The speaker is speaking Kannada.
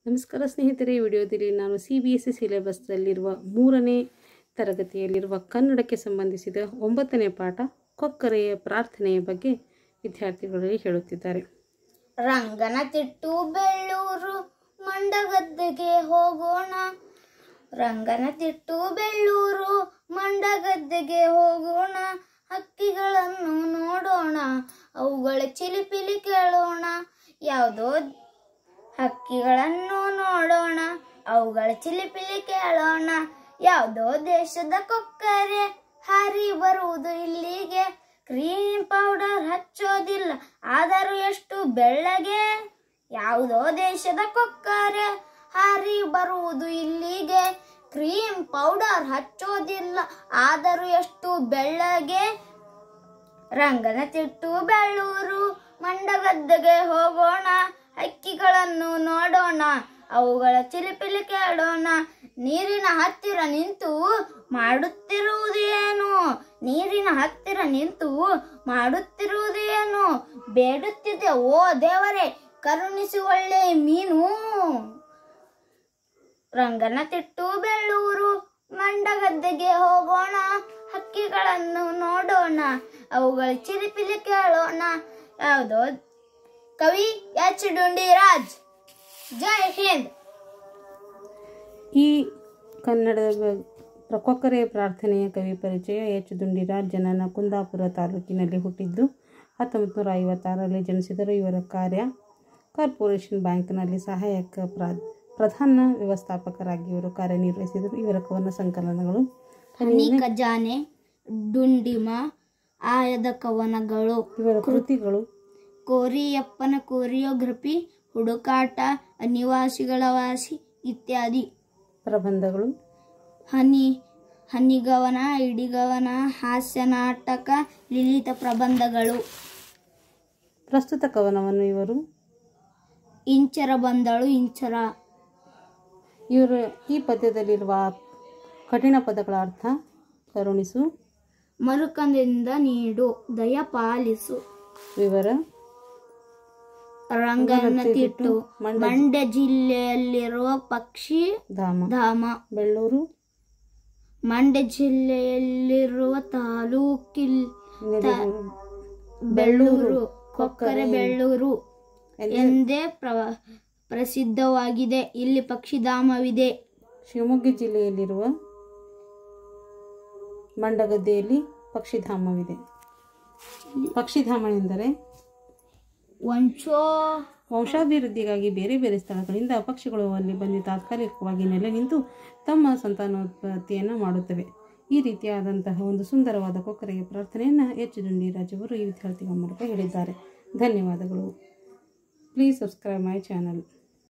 ನಮಸ್ಕಾರ ಸ್ನೇಹಿತರೆ ಈ ವಿಡಿಯೋದಲ್ಲಿ ನಾನು ಸಿ ಬಿ ಎಸ್ ಸಿ ಸಿಲೆಬಸ್ದಲ್ಲಿರುವ ಮೂರನೇ ತರಗತಿಯಲ್ಲಿರುವ ಕನ್ನಡಕ್ಕೆ ಸಂಬಂಧಿಸಿದ ಒಂಬತ್ತನೇ ಪಾಠ ಕೊಕ್ಕರೆಯ ಪ್ರಾರ್ಥನೆಯ ಬಗ್ಗೆ ವಿದ್ಯಾರ್ಥಿಗಳಿಗೆ ಹೇಳುತ್ತಿದ್ದಾರೆ ರಂಗನ ತಿಟ್ಟು ಬೆಳ್ಳೂರು ಮಂಡಗದ್ದೆಗೆ ಹೋಗೋಣ ರಂಗನ ತಿಟ್ಟು ಬೆಳ್ಳೂರು ಮಂಡಗದ್ದೆಗೆ ಹೋಗೋಣ ಹಕ್ಕಿಗಳನ್ನು ನೋಡೋಣ ಅವುಗಳ ಚಿಲಿಪಿಲಿ ಕೇಳೋಣ ಯಾವುದೋ ಹಕ್ಕಿಗಳನ್ನು ನೋಡೋಣ ಅವುಗಳ ಚಿಲಿಪಿಲಿ ಕೇಳೋಣ ಯಾವುದೋ ದೇಶದ ಕೊಕ್ಕರೆ ಹಾರಿ ಬರುವುದು ಇಲ್ಲಿಗೆ ಕ್ರೀಮ್ ಪೌಡರ್ ಹಚ್ಚೋದಿಲ್ಲ ಆದರೂ ಎಷ್ಟು ಬೆಳ್ಳಗೆ ಯಾವುದೋ ದೇಶದ ಕೊಕ್ಕರೆ ಹಾರಿ ಬರುವುದು ಇಲ್ಲಿಗೆ ಕ್ರೀಮ್ ಪೌಡರ್ ಹಚ್ಚೋದಿಲ್ಲ ಆದರೂ ಎಷ್ಟು ಬೆಳ್ಳಗೆ ರಂಗನ ತಿಟ್ಟು ಬೆಳ್ಳೂರು ಮಂಡಗದ್ದೆಗೆ ಹೋಗೋಣ ಹಕ್ಕಿಗಳನ್ನು ನೋಡೋಣ ಅವುಗಳ ಚಿಲಿಪಿಲಿ ಕೇಳೋಣ ನೀರಿನ ಹತ್ತಿರ ನಿಂತು ಮಾಡುತ್ತಿರುವುದು ಏನು ನೀರಿನ ಹತ್ತಿರ ನಿಂತು ಮಾಡುತ್ತಿರುವುದು ಏನು ಬೇಡುತ್ತಿದೆ ಓ ದೇವರೇ ಕರುಣಿಸಿ ಒಳ್ಳೆ ಮೀನು ರಂಗನ ತಿಟ್ಟು ಬೆಳ್ಳೂರು ಮಂಡಗದ್ದೆಗೆ ಹೋಗೋಣ ಹಕ್ಕಿಗಳನ್ನು ನೋಡೋಣ ಅವುಗಳ ಚಿಲಿಪಿಲಿ ಕೇಳೋಣ ಯಾವುದೋ ಕವಿ ಎಚ್ ಡುಂಡಿರಾಜ್ ಜೈ ಹಿಂದ್ ಈ ಕನ್ನಡದ ಬ- ಕೊಕ್ಕರೆಯ ಪ್ರಾರ್ಥನೆಯ ಕವಿ ಪರಿಚಯ ಎಚ್ ದುಂಡಿರಾಜ್ ಜನನ ಕುಂದಾಪುರ ತಾಲೂಕಿನಲ್ಲಿ ಹುಟ್ಟಿದ್ದು ಹತ್ತೊಂಬತ್ತು ನೂರ ಐವತ್ತಾರರಲ್ಲಿ ಜನಿಸಿದರು ಇವರ ಕಾರ್ಯ ಕಾರ್ಪೊರೇಷನ್ ಬ್ಯಾಂಕ್ನಲ್ಲಿ ಸಹಾಯಕ ಪ್ರಾ ಪ್ರಧಾನ ವ್ಯವಸ್ಥಾಪಕರಾಗಿ ಇವರು ಕಾರ್ಯನಿರ್ವಹಿಸಿದರು ಇವರ ಕವನ ಸಂಕಲನಗಳು ಹನಿ ಖಜಾನೆ ಡುಂಡಿಮ ಆಯದ ಕವನಗಳು ಇವರ ಕೃತಿಗಳು ಕೋರಿಯಪ್ಪನ ಕೋರಿಯೋಗ್ರಫಿ ಹುಡುಕಾಟ ಅನಿವಾಸಿಗಳ ವಾಸಿ ಇತ್ಯಾದಿ ಪ್ರಬಂಧಗಳು ಹನಿ ಹನಿಗವನ ಇಡಿಗವನ ಹಾಸ್ಯ ನಾಟಕ ಲಲಿತ ಪ್ರಬಂಧಗಳು ಪ್ರಸ್ತುತ ಕವನವನ್ನು ಇವರು ಇಂಚರ ಬಂದಳು ಇಂಚರ ಇವರು ಈ ಪದ್ಯದಲ್ಲಿರುವ ಕಠಿಣ ಪದಗಳ ಅರ್ಥ ಕರುಣಿಸು ಮರುಕಂದಿಂದ ನೀಡು ದಯ ಪಾಲಿಸು ವಿವರ ರಂಗನ ತಿಟ್ಟು ಮಂಡ್ಯ ಜಿಲ್ಲೆಯಲ್ಲಿರುವ ಪಕ್ಷಿ ಧಾಮ ಧಾಮ ಬೆಳ್ಳೂರು ಮಂಡ್ಯ ಜಿಲ್ಲೆಯಲ್ಲಿರುವ ತಾಲೂಕಿಲ್ ನೆಲೂರು, ಬೆಳ್ಳೂರು ಕೊಕ್ಕರೆ ಬೆಳ್ಳೂರು ಎಂದೇ ಪ್ರ- ಪ್ರಸಿದ್ಧವಾಗಿದೆ ಇಲ್ಲಿ ಪಕ್ಷಿಧಾಮವಿದೆ ಶಿವಮೊಗ್ಗ ಜಿಲ್ಲೆಯಲ್ಲಿರುವ ಮಂಡಗದ್ದೆಯಲ್ಲಿ ಪಕ್ಷಿಧಾಮವಿದೆ ಪಕ್ಷಿಧಾಮ ಎಂದರೆ ಒಂಚೋ ವಂಶಾಭಿವೃದ್ಧಿಗಾಗಿ ಬೇರೆ ಬೇರೆ ಸ್ಥಳಗಳಿಂದ ಪಕ್ಷಿಗಳು ಅಲ್ಲಿ ಬಂದು ತಾತ್ಕಾಲಿಕವಾಗಿ ನೆಲೆ ನಿಂತು ತಮ್ಮ ಸಂತಾನೋತ್ಪತ್ತಿಯನ್ನು ಮಾಡುತ್ತವೆ ಈ ರೀತಿಯಾದಂತಹ ಒಂದು ಸುಂದರವಾದ ಕೊಕ್ಕರೆಯ ಪ್ರಾರ್ಥನೆಯನ್ನು ಎಚ್ ದುಂಡಿರಾಜ್ ಅವರು ಈ ವಿದ್ಯಾರ್ಥಿಗಳ ಮೂಲಕ ಹೇಳಿದ್ದಾರೆ ಧನ್ಯವಾದಗಳು ಪ್ಲೀಸ್ ಸಬ್ಸ್ಕ್ರೈಬ್ ಮೈ ಚಾನಲ್